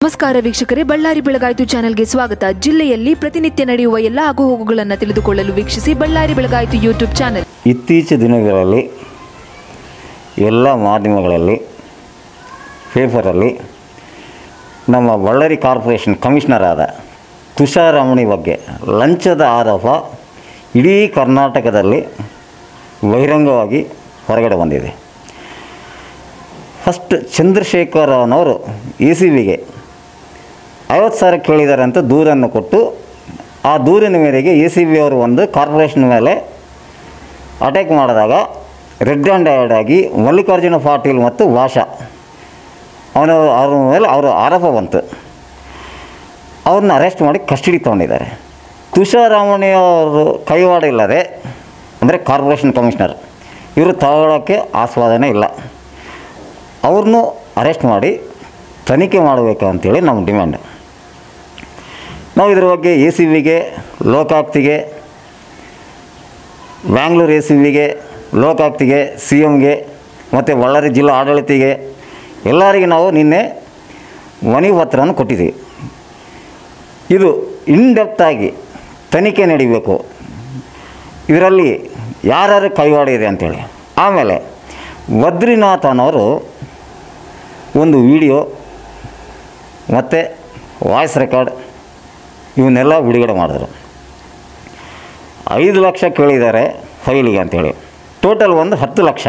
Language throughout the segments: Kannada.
ನಮಸ್ಕಾರ ವೀಕ್ಷಕರೇ ಬಳ್ಳಾರಿ ಬೆಳಗಾಯಿತು ಚಾನೆಲ್ಗೆ ಸ್ವಾಗತ ಜಿಲ್ಲೆಯಲ್ಲಿ ಪ್ರತಿನಿತ್ಯ ನಡೆಯುವ ಎಲ್ಲ ಆಗುಹೋಗುಗಳನ್ನು ತಿಳಿದುಕೊಳ್ಳಲು ವೀಕ್ಷಿಸಿ ಬಳ್ಳಾರಿ ಬೆಳಗಾಯಿತು ಯೂಟ್ಯೂಬ್ ಚಾನೆಲ್ ಇತ್ತೀಚಿನ ದಿನಗಳಲ್ಲಿ ಎಲ್ಲ ಮಾಧ್ಯಮಗಳಲ್ಲಿ ಪೇಪರಲ್ಲಿ ನಮ್ಮ ಬಳ್ಳಾರಿ ಕಾರ್ಪೊರೇಷನ್ ಕಮಿಷನರ್ ಆದ ತುಷಾರಮಣಿ ಬಗ್ಗೆ ಲಂಚದ ಆರೋಪ ಇಡೀ ಕರ್ನಾಟಕದಲ್ಲಿ ಬಹಿರಂಗವಾಗಿ ಹೊರಗಡೆ ಬಂದಿದೆ ಫಸ್ಟ್ ಚಂದ್ರಶೇಖರ್ ಅನ್ನೋರು ಎ ಸಿ ಬಿಗೆ ಐವತ್ತು ಸಾವಿರ ಕೇಳಿದ್ದಾರೆ ಅಂತ ದೂರನ್ನು ಕೊಟ್ಟು ಆ ದೂರಿನ ಮೇರೆಗೆ ಎ ಸಿ ಬಿ ಅವರು ಒಂದು ಕಾರ್ಪೊರೇಷನ್ ಮೇಲೆ ಅಟ್ಯಾಕ್ ಮಾಡಿದಾಗ ರೆಡ್ ಆ್ಯಂಡ್ ಐಡ್ ಆಗಿ ಮಲ್ಲಿಕಾರ್ಜುನ ಪಾಟೀಲ್ ಮತ್ತು ಭಾಷಾ ಅವನ ಅವ್ರ ಮೇಲೆ ಅವರ ಆರೋಪ ಬಂತು ಅವ್ರನ್ನ ಅರೆಸ್ಟ್ ಮಾಡಿ ಕಸ್ಟಡಿ ತೊಗೊಂಡಿದ್ದಾರೆ ತುಷಾರಾಮಣಿ ಅವರು ಕೈವಾಡ ಇಲ್ಲದೆ ಅಂದರೆ ಕಾರ್ಪೊರೇಷನ್ ಕಮಿಷನರ್ ಇವರು ತಗೊಳ್ಳೋಕ್ಕೆ ಆಸ್ವಾದನೆ ಇಲ್ಲ ಅವ್ರನ್ನೂ ಅರೆಸ್ಟ್ ಮಾಡಿ ತನಿಖೆ ಮಾಡಬೇಕು ಅಂತೇಳಿ ನಮ್ಮ ಡಿಮ್ಯಾಂಡ್ ನಾವು ಇದ್ರ ಬಗ್ಗೆ ಎ ಸಿ ಬಿಗೆ ಲೋಕಾಯುಕ್ತಿಗೆ ಬ್ಯಾಂಗ್ಳೂರು ಎ ಸಿ ಬಿಗೆ ಲೋಕಾಯುಕ್ತಿಗೆ ಸಿ ಎಮ್ಗೆ ಮತ್ತು ಬಳ್ಳಾರಿ ಜಿಲ್ಲಾ ಆಡಳಿತಿಗೆ ಎಲ್ಲರಿಗೆ ನಾವು ನಿನ್ನೆ ಮನವಿ ಪತ್ರವನ್ನು ಕೊಟ್ಟಿದ್ದೀವಿ ಇದು ಇನ್ಡೆಪ್ತಾಗಿ ತನಿಖೆ ನಡಿಬೇಕು ಇದರಲ್ಲಿ ಯಾರ್ಯಾರು ಕೈವಾಡ ಇದೆ ಅಂತೇಳಿ ಆಮೇಲೆ ಬದ್ರಿನಾಥ್ ಅನ್ನೋರು ಒಂದು ವಿಡಿಯೋ ಮತ್ತು ವಾಯ್ಸ್ ರೆಕಾರ್ಡ್ ಇವನ್ನೆಲ್ಲ ಬಿಡುಗಡೆ ಮಾಡಿದ್ರು ಐದು ಲಕ್ಷ ಕೇಳಿದ್ದಾರೆ ಫೈಲಿಗೆ ಅಂತೇಳಿ ಟೋಟಲ್ ಒಂದು ಹತ್ತು ಲಕ್ಷ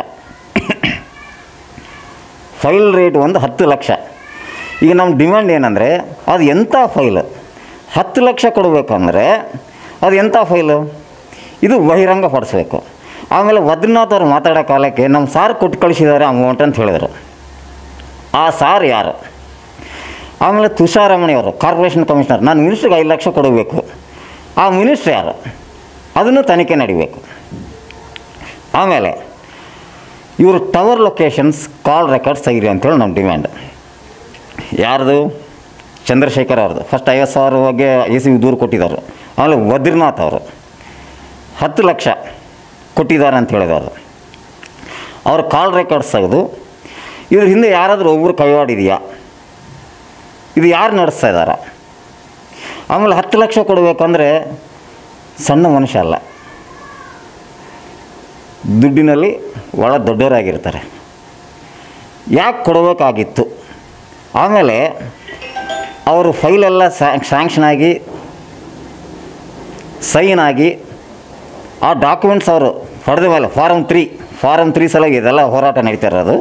ಫೈಲ್ ರೇಟ್ ಒಂದು ಹತ್ತು ಲಕ್ಷ ಈಗ ನಮ್ಮ ಡಿಮ್ಯಾಂಡ್ ಏನಂದರೆ ಅದು ಎಂಥ ಫೈಲು ಹತ್ತು ಲಕ್ಷ ಕೊಡಬೇಕಂದ್ರೆ ಅದು ಎಂಥ ಫೈಲು ಇದು ಬಹಿರಂಗಪಡಿಸ್ಬೇಕು ಆಮೇಲೆ ಬದ್ರಿನಾಥ್ ಅವ್ರು ಮಾತಾಡೋ ಕಾಲಕ್ಕೆ ನಮ್ಮ ಸಾರ್ ಕೊಟ್ಟು ಕಳಿಸಿದ್ದಾರೆ ಅಮೌಂಟ್ ಅಂತ ಹೇಳಿದರು ಆ ಸಾರ್ ಯಾರು ಆಮೇಲೆ ತುಷಾರಮಣಿ ಅವರು ಕಾರ್ಪೊರೇಷನ್ ಕಮಿಷನರ್ ನಾನು ಮಿನಿಸ್ಟ್ರಿಗೆ ಐದು ಲಕ್ಷ ಕೊಡಬೇಕು ಆ ಮಿನಿಸ್ಟ್ರ್ ಯಾರು ಅದನ್ನು ತನಿಖೆ ನಡಿಬೇಕು ಆಮೇಲೆ ಇವರು ಟವರ್ ಲೊಕೇಶನ್ಸ್ ಕಾಲ್ ರೆಕಾರ್ಡ್ಸ್ ತೆಗೀರಿ ಅಂತೇಳಿ ನಮ್ಮ ಡಿಮ್ಯಾಂಡ್ ಯಾರ್ದು ಚಂದ್ರಶೇಖರ್ ಅವ್ರದ್ದು ಫಸ್ಟ್ ಐವತ್ತು ಸಾವಿರ ಬಗ್ಗೆ ಎ ಸಿ ದೂರು ಕೊಟ್ಟಿದ್ದಾರೆ ಆಮೇಲೆ ಬದ್ರಿನಾಥ್ ಅವರು ಹತ್ತು ಲಕ್ಷ ಕೊಟ್ಟಿದ್ದಾರೆ ಅಂತ ಹೇಳಿದವರು ಅವ್ರ ಕಾಲ್ ರೆಕಾರ್ಡ್ಸ್ ತೆಗೆದು ಇದ್ರ ಹಿಂದೆ ಯಾರಾದರೂ ಒಬ್ಬರು ಕೈವಾಡಿದೆಯಾ ಇದು ಯಾರು ನಡೆಸ್ತಾ ಇದ್ದಾರೆ ಆಮೇಲೆ ಹತ್ತು ಲಕ್ಷ ಕೊಡಬೇಕಂದ್ರೆ ಸಣ್ಣ ಮನುಷ್ಯ ಅಲ್ಲ ದುಡ್ಡಿನಲ್ಲಿ ಭಾಳ ದೊಡ್ಡವರಾಗಿರ್ತಾರೆ ಯಾಕೆ ಕೊಡಬೇಕಾಗಿತ್ತು ಆಮೇಲೆ ಅವರು ಫೈಲೆಲ್ಲ ಸ್ಯಾಂಕ್ಷನ್ ಆಗಿ ಸೈನ್ ಆಗಿ ಆ ಡಾಕ್ಯುಮೆಂಟ್ಸ್ ಅವರು ಪಡೆದ ಮೇಲೆ ಫಾರಮ್ ತ್ರೀ ಫಾರಮ್ ತ್ರೀ ಸಲುವಾಗಿ ಇದೆಲ್ಲ ಹೋರಾಟ ನಡೀತಾ ಇರೋದು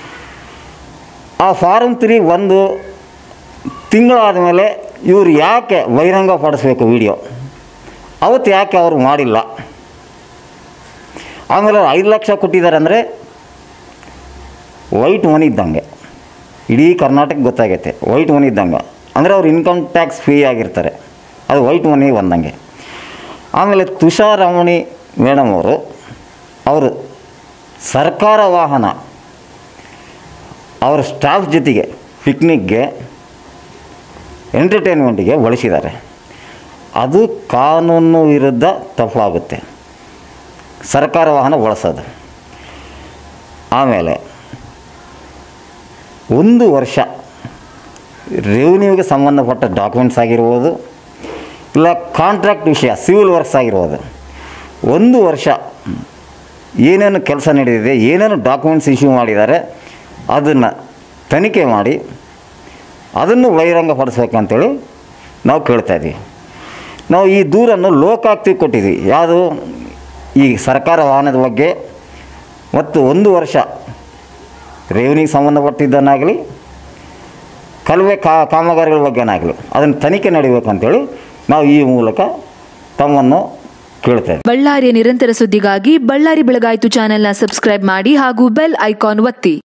ಆ ಫಾರಮ್ ತ್ರೀ ಒಂದು ತಿಂಗಳಾದ ಮೇಲೆ ಇವರು ಯಾಕೆ ಬಹಿರಂಗಪಡಿಸ್ಬೇಕು ವಿಡಿಯೋ ಅವತ್ತು ಯಾಕೆ ಅವರು ಮಾಡಿಲ್ಲ ಆಮೇಲೆ ಅವ್ರು ಐದು ಲಕ್ಷ ಕೊಟ್ಟಿದ್ದಾರೆ ಅಂದರೆ ವೈಟ್ ಮನಿ ಇದ್ದಂಗೆ ಇಡೀ ಕರ್ನಾಟಕ ಗೊತ್ತಾಗೈತೆ ವೈಟ್ ಮನಿ ಇದ್ದಂಗೆ ಅಂದರೆ ಅವ್ರು ಇನ್ಕಮ್ ಟ್ಯಾಕ್ಸ್ ಫ್ರೀ ಆಗಿರ್ತಾರೆ ಅದು ವೈಟ್ ಮನಿ ಬಂದಂಗೆ ಆಮೇಲೆ ತುಷಾರಮಣಿ ಮೇಡಮ್ ಅವರು ಅವರು ಸರ್ಕಾರ ವಾಹನ ಅವರ ಸ್ಟಾಫ್ ಜೊತೆಗೆ ಪಿಕ್ನಿಕ್ಗೆ ಎಂಟರ್ಟೈನ್ಮೆಂಟಿಗೆ ಬಳಸಿದ್ದಾರೆ ಅದು ಕಾನೂನು ವಿರುದ್ಧ ತಪ್ಪಾಗುತ್ತೆ ಸರ್ಕಾರ ವಾಹನ ಬಳಸೋದು ಆಮೇಲೆ ಒಂದು ವರ್ಷ ರೆವಿನ್ಯೂಗೆ ಸಂಬಂಧಪಟ್ಟ ಡಾಕ್ಯುಮೆಂಟ್ಸ್ ಆಗಿರ್ಬೋದು ಇಲ್ಲ ಕಾಂಟ್ರಾಕ್ಟ್ ವಿಷಯ ಸಿವಿಲ್ ವರ್ಕ್ಸ್ ಆಗಿರ್ಬೋದು ಒಂದು ವರ್ಷ ಏನೇನು ಕೆಲಸ ನಡೆದಿದೆ ಏನೇನು ಡಾಕ್ಯುಮೆಂಟ್ಸ್ ಇಶ್ಯೂ ಮಾಡಿದ್ದಾರೆ ಅದನ್ನು ತನಿಖೆ ಮಾಡಿ ಅದನ್ನು ಬಹಿರಂಗಪಡಿಸ್ಬೇಕಂತೇಳಿ ನಾವು ಕೇಳ್ತಾ ಇದ್ದೀವಿ ನಾವು ಈ ದೂರನ್ನು ಲೋಕಾಯುಕ್ತಿಗೆ ಕೊಟ್ಟಿದ್ವಿ ಯಾವುದು ಈ ಸರ್ಕಾರ ವಾಹನದ ಬಗ್ಗೆ ಮತ್ತು ಒಂದು ವರ್ಷ ರೆವಿನ್ಯೂಗೆ ಸಂಬಂಧಪಟ್ಟಿದ್ದನ್ನಾಗಲಿ ಕಲ್ವೆ ಕಾ ಕಾಮಗಾರಿಗಳ ಬಗ್ಗೆನಾಗಲಿ ಅದನ್ನು ತನಿಖೆ ನಡಿಬೇಕಂತೇಳಿ ನಾವು ಈ ಮೂಲಕ ತಮ್ಮನ್ನು ಕೇಳ್ತಾ ಇದ್ದೀವಿ ಬಳ್ಳಾರಿಯ ನಿರಂತರ ಸುದ್ದಿಗಾಗಿ ಬಳ್ಳಾರಿ ಬೆಳಗಾಯಿತು ಚಾನೆಲ್ನ ಸಬ್ಸ್ಕ್ರೈಬ್ ಮಾಡಿ ಹಾಗೂ ಬೆಲ್ ಐಕಾನ್ ಒತ್ತಿ